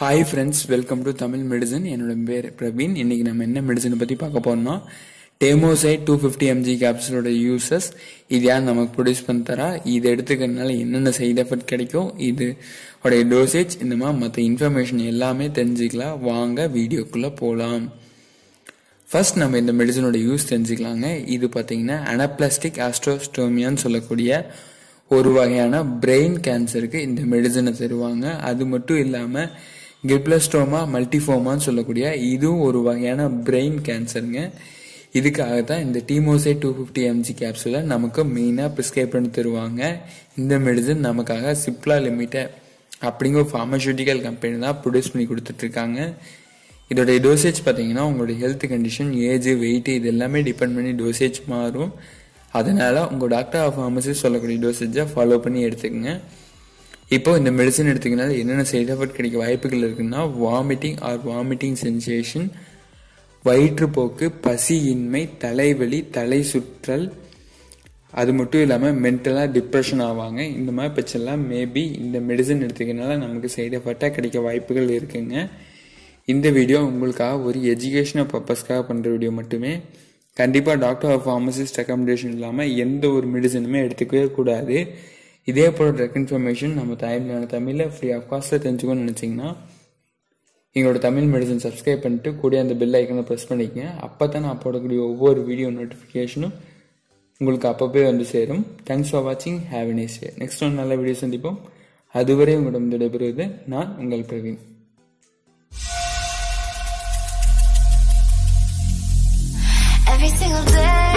hi friends welcome to Tamil medicine என்னோட பேர் பிரவீன் இன்னைக்கு நம்ம என்ன மெடிசனை பற்றி பார்க்க போறோம்னா டேமோசைட் டூ ஃபிஃப்டி எம்ஜி கேப்சூலோட யூசஸ் இது யார் நமக்கு ப்ரொடியூஸ் பண்ணி தரா இது எடுத்துக்கிறதுனால என்னென்ன சைடு எஃபெக்ட் கிடைக்கும் இது உடைய டோசேஜ் இந்த மாதிரி மற்ற இன்ஃபர்மேஷன் எல்லாமே தெரிஞ்சுக்கலாம் வாங்க வீடியோக்குள்ளே போகலாம் ஃபர்ஸ்ட் நம்ம இந்த மெடிசனோட யூஸ் தெரிஞ்சுக்கலாங்க இது பார்த்தீங்கன்னா அனப்ளாஸ்டிக் ஆஸ்ட்ரோஸ்டோமியான்னு சொல்லக்கூடிய ஒரு வகையான பிரெயின் கேன்சருக்கு இந்த மெடிசனை தருவாங்க அது மட்டும் இல்லாமல் கிப்ளஸ்டோமா மல்டிஃபோமான்னு சொல்லக்கூடிய இதுவும் ஒரு வகையான பிரெயின் கேன்சருங்க இதுக்காக தான் இந்த டீமோசைட் டூ ஃபிஃப்டி எம்ஜி கேப்சூலை நமக்கு மெயினாக ப்ரிஸ்கிரைப் பண்ணி தருவாங்க இந்த மெடிசன் நமக்காக சிப்லா லிமிட்டட் அப்படிங்கிற ஃபார்மசூட்டிக்கல் கம்பெனி தான் ப்ரொடியூஸ் பண்ணி கொடுத்துட்ருக்காங்க இதோடைய டோசேஜ் பார்த்தீங்கன்னா உங்களுடைய ஹெல்த் கண்டிஷன் ஏஜ் வெயிட் இது எல்லாமே டிபெண்ட் பண்ணி டோசேஜ் மாறும் அதனால உங்கள் டாக்டர் ஆஃப் ஃபார்மசி சொல்லக்கூடிய டோசேஜை ஃபாலோ பண்ணி எடுத்துக்கங்க இப்போ இந்த மெடிசன் எடுத்துக்கனால என்னென்ன சைட் எஃபெக்ட் கிடைக்க வாய்ப்புகள் இருக்குன்னா வாமிட்டிங் ஆர் வாமிட்டிங் சென்சேஷன் வயிற்றுப்போக்கு பசியின்மை தலைவலி தலை சுற்றல் அது மட்டும் இல்லாமல் மென்டலாக டிப்ரெஷன் ஆவாங்க இந்த மாதிரி பிரச்சனைலாம் மேபி இந்த மெடிசன் எடுத்துக்கனால நமக்கு சைடு எஃபெக்டாக கிடைக்க வாய்ப்புகள் இருக்குங்க இந்த வீடியோ உங்களுக்காக ஒரு எஜுகேஷனல் பர்பஸ்க்காக பண்ணுற வீடியோ மட்டுமே கண்டிப்பாக டாக்டர் ஆஃப் ஃபார்மசிஸ்ட் ரெக்கமெண்டேஷன் இல்லாமல் எந்த ஒரு மெடிசனுமே எடுத்துக்கவே கூடாது இதே போல் ட்ரக் இன்ஃபர்மேஷன் நம்ம தமிழ் தமிழில் ஃப்ரீ ஆஃப் காஸ்ட்டில் தெரிஞ்சுக்கணும்னு நினச்சிங்கன்னா எங்களோட தமிழ் மெடிசன் சப்ஸ்கிரைப் பண்ணிட்டு கூட அந்த பெல் ஐக்கனை ப்ரெஸ் பண்ணிக்கங்க அப்போ தான் நான் போடக்கூடிய ஒவ்வொரு வீடியோ நோட்டிஃபிகேஷனும் உங்களுக்கு அப்பப்போ வந்து சேரும் தேங்க்ஸ் ஃபார் வாட்சிங் have a nice day next one நல்ல வீடியோ சந்திப்போம் அதுவரை உங்களிடம் விடைபெறுவது நான் உங்கள் பிரவீன் Every single day